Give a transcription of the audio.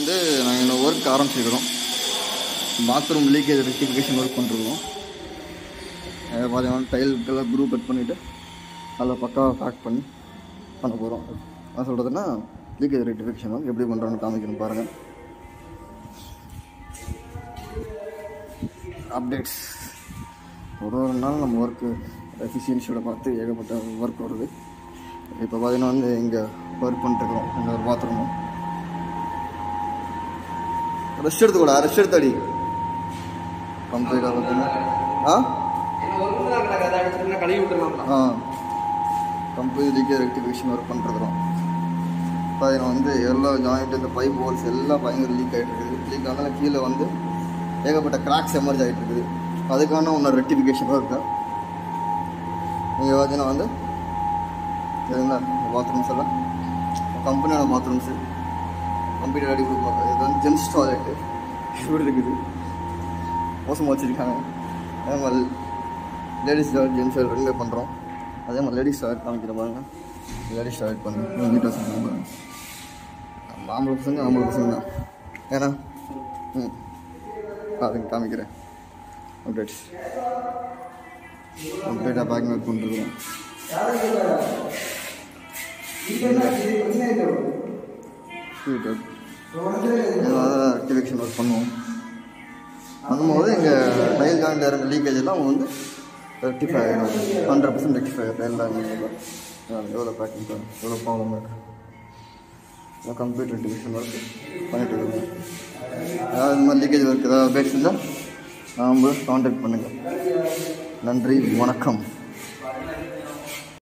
வந்து நாங்கள் இந்த ஒர்க் ஆரம்பிச்சிருக்கிறோம் பாத்ரூம் லீக்கேஜ் ரெக்டிஃபிகேஷன் ஒர்க் பண்ணிருக்கோம் அதை பார்த்தீங்கன்னா டைலுக்கெல்லாம் குரூப் கட் பண்ணிவிட்டு அதில் பக்காவாக பேக் பண்ணி பண்ண போகிறோம் நான் சொல்கிறதுன்னா லீக்கேஜ் ரெக்டிஃபிகேஷன் ஒர்க் எப்படி பண்ணுறோன்னு காமிக்கணும் பாருங்கள் அப்டேட்ஸ் ஒரு ஒரு நாள் நம்ம ஒர்க்கு எஃபிஷியன்சியோட பார்த்து ஏகப்பட்ட ஒர்க் வருது இப்போ பார்த்தீங்கன்னா வந்து இங்கே ஒர்க் பண்ணிட்டுருக்கோம் இந்த ஒரு பாத்ரூம் ரெஸ்ட் எடுத்து கூட ரெஸ்ட் எடுத்து அடி கம்ப்ளீட்டாக பார்த்தீங்கன்னா ஆ கழுவி விட்டுலாம் ஆ கம்ப்ளீட் லீக்கேஜ் ரெக்டிஃபிகேஷன் ஒர்க் பண்ணிட்டுருக்குறோம் பார்த்தீங்கன்னா வந்து எல்லா ஜாயிண்ட் இந்த பைப் ஹோல்ஸ் எல்லாம் பயங்கர லீக் ஆகிட்டு இருக்குது லீக் ஆனால கீழே வந்து ஏகப்பட்ட கிராக்ஸ் எமர்ஜ் ஆகிட்டு இருக்குது அதுக்கான ஒன்று ரெக்டிஃபிகேஷன் இருக்கு நீங்கள் பார்த்தீங்கன்னா வந்து சரிங்களா பாத்ரூம்ஸ் எல்லாம் கம்பெனியோட பாத்ரூம்ஸு கம்ப்யூட்டர் அடி கொடுப்பாங்க இது வந்து ஜென்ஸ் டாய்லெட்டு இப்படி இருக்குது மோசமாக வச்சுருக்காங்க அதே மாதிரி லேடிஸ் டாய்லெட் ஜென்ஸ் டாய்லெட் ரெண்டுமே பண்ணுறோம் அதே மாதிரி லேடிஸ் டாய்லெட் காமிக்கிற பாருங்க லேடிஸ் டாய்லெட் பண்ணி நீட்டாக சொல்லுங்க பாருங்க நம்ம ஆம்பளை பசங்க ஆம்பளை பசங்க தான் ஏன்னா ம் அதுங்க காமிக்கிறேன் அப்டேட்ஸ் கம்ப்ளீட்டாக பேக்கிங் ஒர்க் பண்ணிருக்கோம் ஆக்டிவேஷன் ஒர்க் பண்ணுவோம் பண்ணும்போது எங்கள் டைல் ஜாயிண்ட் இருந்த லீக்கேஜ் எல்லாம் அவங்க வந்து ரெக்டிஃபை ஆகிடும் ஹண்ட்ரட் பர்சன்ட் ரெக்டிஃபை ஆகிடும் எல்லாம் எவ்வளோ பேக்கிங் எவ்வளோ ப்ராப்ளம் இருக்குது கம்ப்ளீட் ரெக்டிஃபிகேஷன் ஒர்க் பண்ணிட்டு இருக்கோம் ஏதாவது இந்த மாதிரி லீக்கேஜ் ஒர்க் ஏதாவது அப்டேட்ஸ் இருந்தால் நாம் காண்டாக்ட் பண்ணுங்கள் நன்றி வணக்கம்